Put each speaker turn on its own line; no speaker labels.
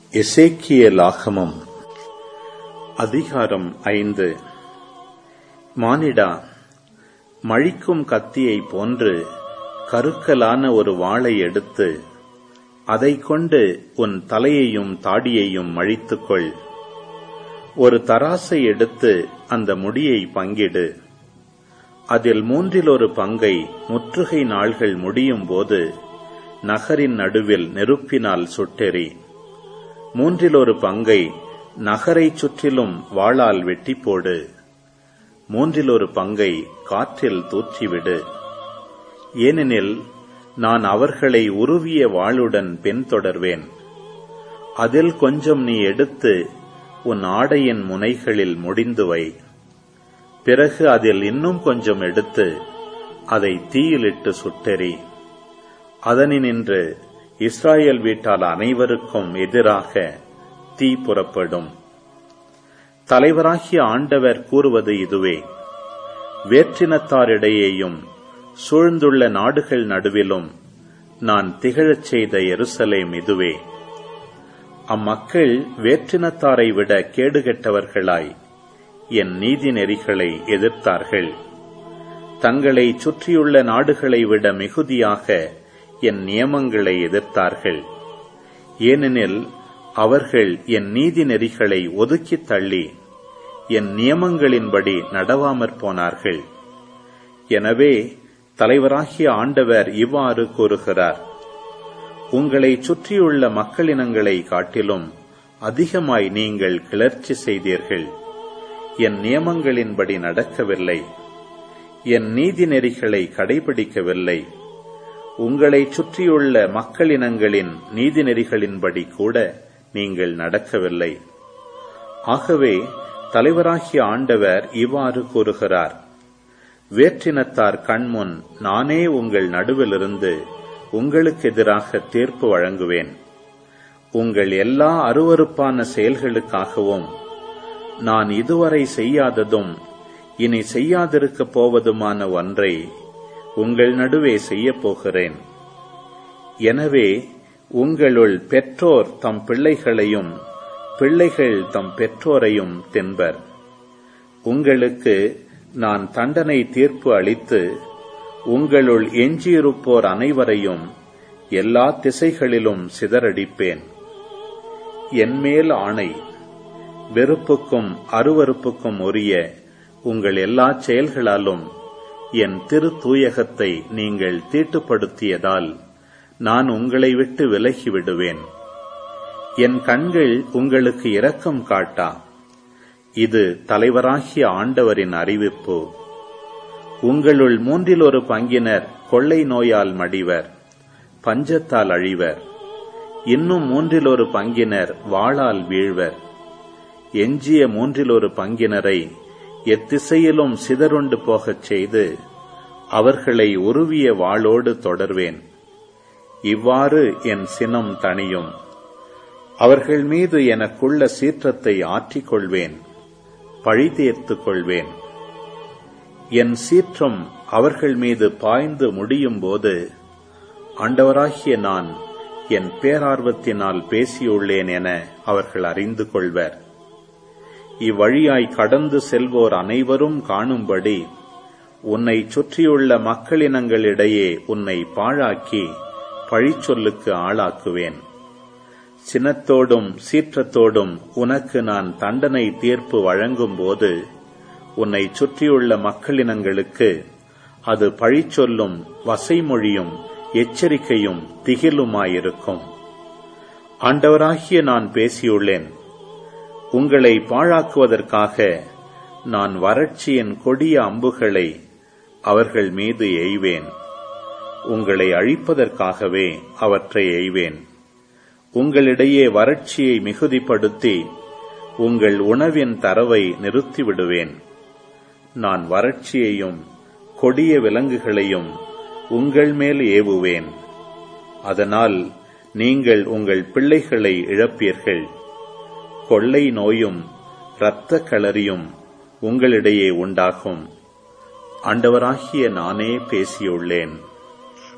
எசேக்கியலாகமம் அதிகாரம் ஐந்து மானிடா மழிக்கும் கத்தியைப் போன்று கருக்கலான ஒரு வாளை எடுத்து அதைக் கொண்டு உன் தலையையும் தாடியையும் மழித்துக்கொள் ஒரு தராசை எடுத்து அந்த முடியை பங்கிடு அதில் மூன்றில் ஒரு பங்கை முற்றுகை நாள்கள் முடியும் போது நகரின் நடுவில் நெருப்பினால் சுட்டெறி மூன்றில் ஒரு பங்கை நகரைச் சுற்றிலும் வாளால் வெட்டி போடு மூன்றில் ஒரு பங்கை காற்றில் தூற்றிவிடு ஏனெனில் நான் அவர்களை உருவிய வாளுடன் பின்தொடர்வேன் அதில் கொஞ்சம் நீ எடுத்து உன் ஆடையின் முனைகளில் முடிந்து வை பிறகு அதில் இன்னும் கொஞ்சம் எடுத்து அதை தீயிலிட்டு சுட்டெறி அதனினின்று இஸ்ராயல் வீட்டால் அனைவருக்கும் எதிராக தீ புறப்படும் தலைவராகிய ஆண்டவர் கூறுவது இதுவே வேற்றினத்தாரிடையேயும் சூழ்ந்துள்ள நாடுகள் நடுவிலும் நான் திகழச் செய்த எருசலேம் இதுவே அம்மக்கள் வேற்றினத்தாரை விட கேடுகெட்டவர்களாய் என் நீதி நெறிகளை எதிர்த்தார்கள் தங்களை சுற்றியுள்ள நாடுகளை விட மிகுதியாக என் நியமங்களை எதிர்த்தார்கள் ஏனெனில் அவர்கள் என் நீதி நெறிகளை ஒதுக்கித் தள்ளி என் நியமங்களின்படி நடவாமற் போனார்கள் எனவே தலைவராகிய ஆண்டவர் இவ்வாறு கூறுகிறார் உங்களை சுற்றியுள்ள மக்களினங்களை காட்டிலும் அதிகமாய் நீங்கள் கிளர்ச்சி செய்தீர்கள் என் நியமங்களின்படி நடக்கவில்லை என் நீதி நெறிகளை கடைபிடிக்கவில்லை உங்களை சுற்றியுள்ள மக்களினங்களின் நீதி நெறிகளின்படி கூட நீங்கள் நடக்கவில்லை ஆகவே தலைவராகிய ஆண்டவர் இவ்வாறு கூறுகிறார் வேற்றினத்தார் கண்முன் நானே உங்கள் நடுவிலிருந்து உங்களுக்கு எதிராக தீர்ப்பு வழங்குவேன் உங்கள் எல்லா அருவறுப்பான செயல்களுக்காகவும் நான் இதுவரை செய்யாததும் இனி செய்யாதிருக்கப் போவதுமான ஒன்றை உங்கள் நடுவே செய்யப் போகிறேன் எனவே உங்களுள் பெற்றோர் தம் பிள்ளைகளையும் பிள்ளைகள் தம் பெற்றோரையும் தென்பர் உங்களுக்கு நான் தண்டனை தீர்ப்பு அளித்து உங்களுள் எஞ்சியிருப்போர் அனைவரையும் எல்லா திசைகளிலும் சிதறடிப்பேன் என்மேல் ஆணை வெறுப்புக்கும் அருவறுப்புக்கும் உரிய உங்கள் எல்லா செயல்களாலும் என் திரு தூயகத்தை நீங்கள் தீட்டுப்படுத்தியதால் நான் உங்களை விட்டு விலகி விடுவேன் என் கண்கள் உங்களுக்கு இரக்கம் காட்டா இது தலைவராகிய ஆண்டவரின் அறிவிப்பு உங்களுள் மூன்றில் ஒரு பங்கினர் கொள்ளை நோயால் மடிவர் பஞ்சத்தால் அழிவர் இன்னும் மூன்றில் ஒரு பங்கினர் வாளால் வீழ்வர் எஞ்சிய மூன்றில் ஒரு பங்கினரை எத்திசையிலும் சிதறுண்டு போகச் செய்து அவர்களை உருவிய வாளோடு தொடர்வேன் இவ்வாறு என் சினம் தணியும் அவர்கள் மீது எனக்குள்ள சீற்றத்தை ஆற்றிக் கொள்வேன் பழி தீர்த்துக் கொள்வேன் என் சீற்றம் அவர்கள் மீது பாய்ந்து முடியும் போது ஆண்டவராகிய நான் என் பேரார்வத்தினால் பேசியுள்ளேன் என அவர்கள் அறிந்து கொள்வர் இவ்வழியாய் கடந்து செல்வோர் அனைவரும் காணும்படி உன்னை சுற்றியுள்ள மக்களினங்களிடையே உன்னை பாழாக்கி பழிச்சொல்லுக்கு ஆளாக்குவேன் சினத்தோடும் சீற்றத்தோடும் உனக்கு நான் தண்டனை தீர்ப்பு வழங்கும் போது உன்னை சுற்றியுள்ள மக்களினங்களுக்கு அது பழிச்சொல்லும் வசைமொழியும் எச்சரிக்கையும் திகிலுமாயிருக்கும் ஆண்டவராகிய நான் பேசியுள்ளேன் உங்களை பாழாக்குவதற்காக நான் வறட்சியின் கொடிய அம்புகளை அவர்கள் மீது எய்வேன் உங்களை அழிப்பதற்காகவே அவற்றை எய்வேன் உங்களிடையே வறட்சியை மிகுதிப்படுத்தி உங்கள் உணவின் தரவை நிறுத்திவிடுவேன் நான் வறட்சியையும் கொடிய விலங்குகளையும் உங்கள் மேல் ஏவுவேன் அதனால் நீங்கள் உங்கள் பிள்ளைகளை இழப்பீர்கள் கொள்ளை நோயும் இரத்த களரியும் உங்களிடையே உண்டாகும் ஆண்டவராகிய நானே பேசியுள்ளேன்